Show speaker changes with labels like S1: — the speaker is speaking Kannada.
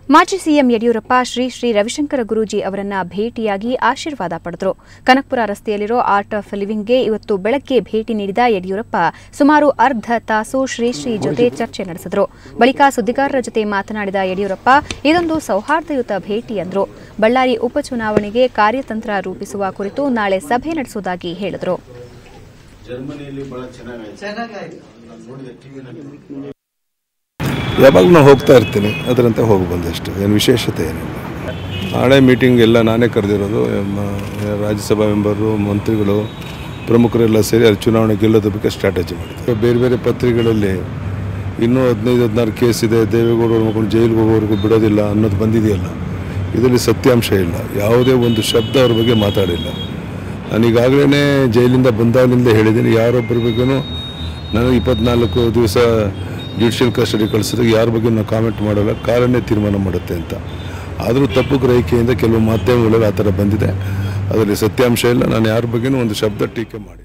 S1: ಮಾಜಿ ಸಿಎಂ ಯಡಿಯೂರಪ್ಪ ಶ್ರೀ ಶ್ರೀ ರವಿಶಂಕರ ಗುರೂಜಿ ಅವರನ್ನ ಭೇಟಿಯಾಗಿ ಆಶೀರ್ವಾದ ಪಡೆದರು ಕನಕಪುರ ರಸ್ತೆಯಲ್ಲಿರೋ ಆರ್ಟ್ ಆಫ್ ಲಿವಿಂಗ್ಗೆ ಇವತ್ತು ಬೆಳಗ್ಗೆ ಭೇಟಿ ನೀಡಿದ ಯಡಿಯೂರಪ್ಪ ಸುಮಾರು ಅರ್ಧ ತಾಸು ಶ್ರೀ ಶ್ರೀ ಜೊತೆ ಚರ್ಚೆ ನಡೆಸಿದರು ಬಳಿಕ ಸುದ್ದಿಗಾರರ ಜೊತೆ ಮಾತನಾಡಿದ ಯಡಿಯೂರಪ್ಪ ಇದೊಂದು ಸೌಹಾರ್ದಯುತ ಭೇಟಿ ಎಂದರು ಬಳ್ಳಾರಿ ಉಪಚುನಾವಣೆಗೆ ಕಾರ್ಯತಂತ್ರ ರೂಪಿಸುವ ಕುರಿತು ನಾಳೆ ಸಭೆ ನಡೆಸುವುದಾಗಿ ಹೇಳಿದರು
S2: ಜರ್ಮನಿಯಲ್ಲಿ ಬಹಳ ಚೆನ್ನಾಗಾಯ್ತು
S3: ಚೆನ್ನಾಗಾಯ್ತು
S2: ನಾನು ನೋಡಿದೆ ಟಿವಿನಲ್ಲಿ
S4: ಯಾವಾಗಲೂ ನಾನು ಹೋಗ್ತಾ ಇರ್ತೀನಿ ಅದರಂತೆ ಹೋಗಿ ಬಂದಷ್ಟು ಏನು ವಿಶೇಷತೆ ಏನಿಲ್ಲ ನಾಳೆ ಮೀಟಿಂಗ್ ಎಲ್ಲ ನಾನೇ ಕರೆದಿರೋದು ಮ- ರಾಜ್ಯಸಭಾ ಮೆಂಬರು ಮಂತ್ರಿಗಳು ಪ್ರಮುಖರೆಲ್ಲ ಸೇರಿ ಅದು ಚುನಾವಣೆ ಗೆಲ್ಲೋದ್ರ ಬಗ್ಗೆ ಸ್ಟ್ರಾಟಜಿ ಮಾಡಿದ್ದಾರೆ ಬೇರೆ ಬೇರೆ ಪತ್ರಿಕೆಗಳಲ್ಲಿ ಇನ್ನೂ ಹದಿನೈದು ಹದಿನಾರು ಕೇಸ್ ಇದೆ ದೇವೇಗೌಡರು ಮಕ್ಕಳು ಜೈಲಿಗೆ ಹೋಗೋವರೆಗೂ ಬಿಡೋದಿಲ್ಲ ಅನ್ನೋದು ಬಂದಿದೆಯಲ್ಲ ಇದರಲ್ಲಿ ಸತ್ಯಾಂಶ ಇಲ್ಲ ಯಾವುದೇ ಒಂದು ಶಬ್ದ ಅವ್ರ ಬಗ್ಗೆ ಮಾತಾಡಿಲ್ಲ ನಾನೀಗಾಗಲೇ ಜೈಲಿಂದ ಬಂದಾಗಲಿಂದ ಹೇಳಿದ್ದೀನಿ ಯಾರೊಬ್ಬರ ಬಗ್ಗೆನೂ ನನಗೆ ಇಪ್ಪತ್ನಾಲ್ಕು ದಿವಸ ಜುಡಿಷಿಯಲ್ ಕಸ್ಟಡಿ ಕಳಿಸಿದಾಗ ಯಾರ ಬಗ್ಗೆ ನಾವು ಕಾಮೆಂಟ್ ಮಾಡಲ್ಲ ಕಾರಣನೇ ತೀರ್ಮಾನ ಮಾಡುತ್ತೆ ಅಂತ ಆದರೂ ತಪ್ಪು ಗ್ರಹಿಕೆಯಿಂದ ಕೆಲವು ಮಾಧ್ಯಮಗಳಲ್ಲಿ ಆ ಥರ ಬಂದಿದೆ ಅದರಲ್ಲಿ ಸತ್ಯಾಂಶ ಇಲ್ಲ ನಾನು ಯಾರ ಬಗ್ಗೆನೂ ಒಂದು ಶಬ್ದ ಟೀಕೆ ಮಾಡಿ